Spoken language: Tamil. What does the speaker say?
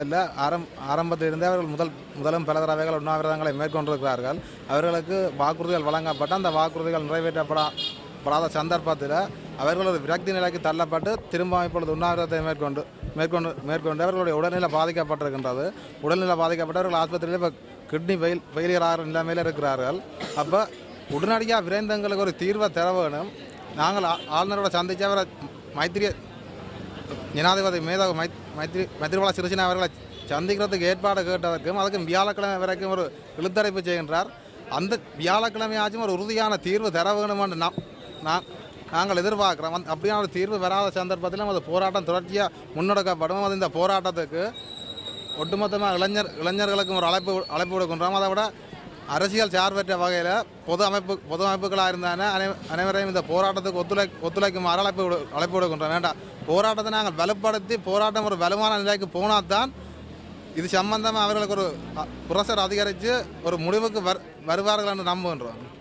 இல்லை ஆரம் ஆரம்பத்திலிருந்தே அவர்கள் முதல் முதலும் பல தடவைகள் உண்ணாவிரதங்களை மேற்கொண்டிருக்கிறார்கள் அவர்களுக்கு வாக்குறுதிகள் வழங்கப்பட்டு அந்த வாக்குறுதிகள் நிறைவேற்றப்படா படாத சந்தர்ப்பத்தில் அவர்கள் ஒரு விரக்தி நிலைக்கு தள்ளப்பட்டு திரும்ப இப்பொழுது உண்ணாவிரதத்தை மேற்கொண்டு மேற்கொண்டு மேற்கொண்டு அவர்களுடைய உடல்நிலை பாதிக்கப்பட்டிருக்கின்றது உடல்நிலை பாதிக்கப்பட்டவர்கள் ஆஸ்பத்திரியில் இப்போ கிட்னி ஃபெயில் ஃபெயிலியர் ஆகிற நிலைமையில் இருக்கிறார்கள் அப்போ உடனடியாக விரைந்தங்களுக்கு ஒரு தீர்வை தர வேணும் நாங்கள் ஆ- ஆளுநரோட சந்தித்து அவரை மைத்திரிய ஜனாதிபதி மேதகு மை மைத்ரி மைத்ரிபால சிறிசேனா அவர்களை சந்திக்கிறதுக்கு ஏற்பாடு கேட்டதற்கும் அதுக்கும் வியாழக்கிழமை வரைக்கும் ஒரு இழுத்தரைப்பு செய்கின்றார் அந்த வியாழக்கிழமையாச்சும் ஒரு உறுதியான தீர்வு தர வேணும் என்று நாம் நான் நாங்கள் எதிர்பார்க்குறோம் அந்த அப்படியான ஒரு தீர்வு வராத சந்தர்ப்பத்திலும் அது போராட்டம் தொடர்ச்சியாக முன்னெடுக்கப்படும் அது இந்த போராட்டத்துக்கு ஒட்டுமொத்தமாக இளைஞர் இளைஞர்களுக்கும் ஒரு அழைப்பு அழைப்பு கொடுக்கின்றோம் அதை விட அரசியல் சார்பற்ற வகையில் பொது அமைப்பு பொது அமைப்புகளாக இருந்தானே அனை அனைவரையும் இந்த போராட்டத்துக்கு ஒத்துழை ஒத்துழைக்குமாறு அழைப்பு விடு- அழைப்பு கொடுக்கின்றோம் வேண்டாம் போராட்டத்தை நாங்கள் வலுப்படுத்தி போராட்டம் ஒரு வலுவான நிலைக்கு போனால் தான் இது சம்பந்தமாக அவர்களுக்கு ஒரு அ, புரசர் அதிகரித்து ஒரு முடிவுக்கு வர் வருவார்கள் என்று நம்புகின்றோம்